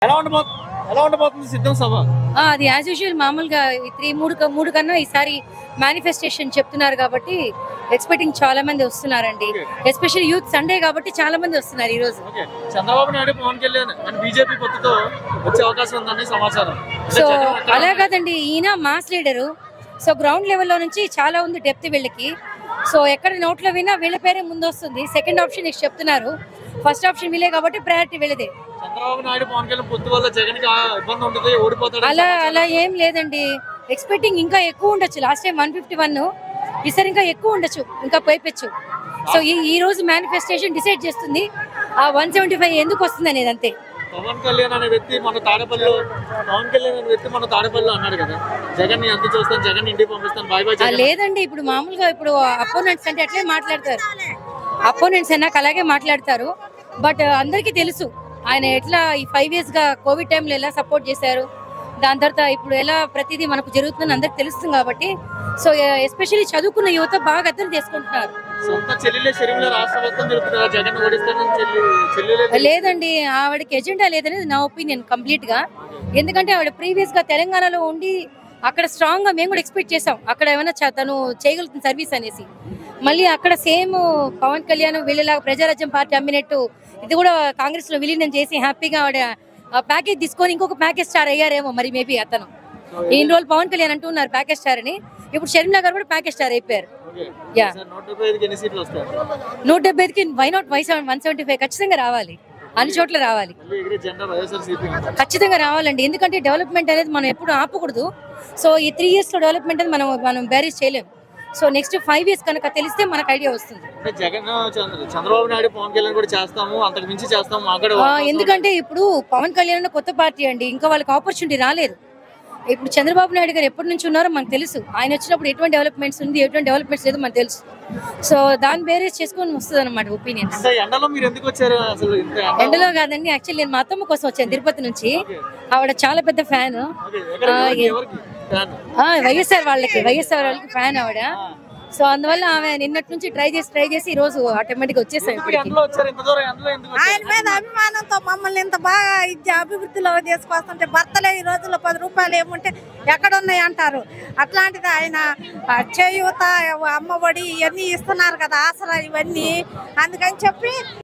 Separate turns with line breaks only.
ఎలా ఉండబోతుంది ఎలా ఉండబోతుంది సిద్ధం సభ
ఆ, అది యాజ్ యూజువల్ మామూలుగా ఈ త్రీ మూడు క- మూడు కన్నా ఈసారి మేనిఫెస్టేషన్ చెప్తున్నారు కాబట్టి ఎక్స్పెక్టింగ్ చాలా మంది వస్తున్నారండి ఎస్పెషల్లీ యూత్ సండే కాబట్టి చాలా మంది వస్తున్నారు ఈ రోజు
okay Chandrababu Naidu Pawan Kalyan and BJP పొత్తుతో వచ్చే అవకాశం ఉందని సమాచారం అంటే
సో
జగన్ ఒక్క-
అలా కాదండి ఈయన మాస్ లీడరు సో గ్రౌండ్ లెవెల్లో నుంచి చాలా ఉంది డెప్త్ వీళ్ళకి సో ఎక్కడ నోట్లో విన్నా వీళ్ళ పేరే ముందు వస్తుంది సెకండ్ ఆప్షన్ నెక్స్ట్ చెప్తున్నారు ఫస్ట్ ఆప్షన్ వీళ్ళే కాబట్టి ప్రయారిటీ వీళ్ళదే
చంద్రబాబు నాయుడు పవన్ కళ్యాణ్ పొత్తు వల్ల జగన్ కి ఆ ఇబ్బంది ఉంటుంది ఓడిపోతాడు
అలా అలా ఏం లేదండి ఎక్స్పెక్టింగ్ ఇంకా ఎక్కువ ఉండొచ్చు last time one fifty one ఈసారి ఇంకా ఎక్కువ ఉండొచ్చు ఇంకా పైపెచ్చు సో ఈ ఈ రోజు మేనిఫెస్టేషన్ డిసైడ్ చేస్తుంది ఆ వన్ సెవెంటీ ఫైవ్ ఎందుకు వస్తుంది అనేది అంతే
పవన్ కళ్యాణ్ అనే వ్యక్తి మన తాడపల్లిలో పవన్ కళ్యాణ్ అనే వ్యక్తి మన తాడపల్లిలో అన్నాడు కదా జగన్ ని ఎంత చూస్తాను జగన్ ఇంటికి పంపిస్తాను బాయ్ బాయ్
ఆ, లేదండి ఇప్పుడు మామూలుగా ఇప్పుడు అపోనెంట్స్ అంటే అట్లే మాట్లాడతారు అపోనెంట్స్ అన్నాక అలాగే మాట్లాడతారు బట్ అందరికీ తెలుసు ఆయన ఎట్లా ఈ ఫైవ్ ఇయర్స్ గా కోవిడ్ టైంలో ఎలా సపోర్ట్ చేశారు దాని తర్వాత ఇప్పుడు ఎలా ప్రతిదీ మనకు జరుగుతుందని అందరికి తెలుస్తుంది కాబట్టి సో ఎస్పెషల్లీ చదువుకున్న యువత బాగా అర్థం చేసుకుంటున్నారు
సొంత చెల్లెలే శరీరంలో రాష్ట్ర మొత్తం తిరుగుతున్నారు జగన్ ఓడిస్తానని చెల్లి చెల్లెలే
లేదండి ఆవిడకి ఎజెండా లేదనేది నా ఒపీనియన్ కంప్లీట్ గా ఎందుకంటే ఆవిడ ప్రీవియస్ గా తెలంగాణలో ఉండి అక్కడ స్ట్రాంగ్ గా మేము కూడా ఎక్స్పెక్ట్ చేసాం అక్కడ ఏమైనా చ- తను చేయగలుగుతుంది సర్వీస్ అనేసి మళ్ళీ అక్కడ సేమ్ పవన్ కళ్యాణ్ వీళ్ళలాగా ప్రజారాజ్యం పార్టీ అమ్మినట్టు ఇది కూడా కాంగ్రెస్ లో విలీనం చేసి హ్యాపీగా ఆవిడ ప్యాకేజ్ తీసుకొని ఇంకొక ప్యాకేజ్ స్టార్ అయ్యారేమో మరి మేబీ అతను ఇన్ని రోజులు పవన్ కళ్యాణ్ అంటున్నారు ప్యాకేజ్ స్టార్ అని ఇప్పుడు షర్మిలా గారు కూడా ప్యాకేజ్ స్టార్ అయిపోయారు
ఓకే
యా
సార్ నూట డెబ్బై ఐదుకి ఎన్ని సీట్లు వస్తాయి
నూట డెబ్బైకి why not why seven one seventy five ఖచ్చితంగా రావాలి అన్ని చోట్ల రావాలి
మళ్ళీ ఎగిరే జెండా వైఎస్ఆర్ సీపీ
ఖచ్చితంగా రావాలండి ఎందుకంటే డెవలప్మెంట్ అనేది మనం ఎప్పుడు ఆపకూడదు సో ఈ త్రీ ఇయర్స్ లో డెవలప్మెంట్ అనేది మనం మనం బ్యారేజ్ చేయలేం సో నెక్స్ట్ ఫైవ్ ఇయర్స్ కనుక తెలిస్తే మనకు ఐడియా వస్తుంది
అంటే జగన్ చంద్ర- చంద్రబాబు నాయుడు పవన్ కళ్యాణ్ కూడా చేస్తాము అంతకు మించి చేస్తాము మాకు కూడా
ఆ, ఎందుకంటే ఇప్పుడు పవన్ కళ్యాణ్ అన్న కొత్త పార్టీ అండి ఇంకా వాళ్ళకి ఆపర్చునిటీ రాలేదు ఇప్పుడు చంద్రబాబు నాయుడు గారు ఎప్పటి నుంచి ఉన్నారో మనకు తెలుసు ఆయన వచ్చినప్పుడు ఎటువంటి డెవలప్మెంట్స్ ఉంది ఎటువంటి డెవలప్మెంట్స్ లేదు మనకు తెలుసు సో దాన్ని బేరేజ్ చేసుకొని వస్తుంది అనమాట ఒపీనియన్స్
ఇంత ఎండలో మీరు ఎందుకు వచ్చారు అసలు ఇంత ఎండ
ఎండలో కాదండి యాక్చువల్లీ నేను మా అత్తమ్మ కోసం వచ్చాను తిరుపతి నుంచి ఆవిడ చాలా పెద్ద ఫ్యాన్
ఓకే, ఎక్కడ- ఎవరికి- ఎవరికి ఫ్యాన్?
వైఎస్ఆర్ వాళ్ళకి వైఎస్ఆర్ వాళ్ళకి ఫ్యాన్ ఆవిడ సో అందువల్ల ఆమె నిన్నటి నుంచి ట్రై చేసి ట్రై చేసి ఈ రోజు ఆటోమేటిక్ వచ్చేసాం
ఎందుకు
ఇప్పటికి
ఎండలో వచ్చారు ఇంత దూరం ఎండలో ఎందుకు వచ్చారు?
ఆయన మీద అభిమానంతో మమ్మల్ని ఇంత బాగా ఇచ్చి అభివృద్ధిలో తీసుకొస్తుంటే భర్తలే ఈ రోజుల్లో పది రూపాయలు ఏముంటే ఎక్కడున్నాయి అంటారు అట్లాంటిది ఆయన ఆ, చేయూత అమ్మఒడి ఇవన్నీ ఇస్తున్నారు కదా ఆసరా ఇవన్నీ అందుకని చెప్పి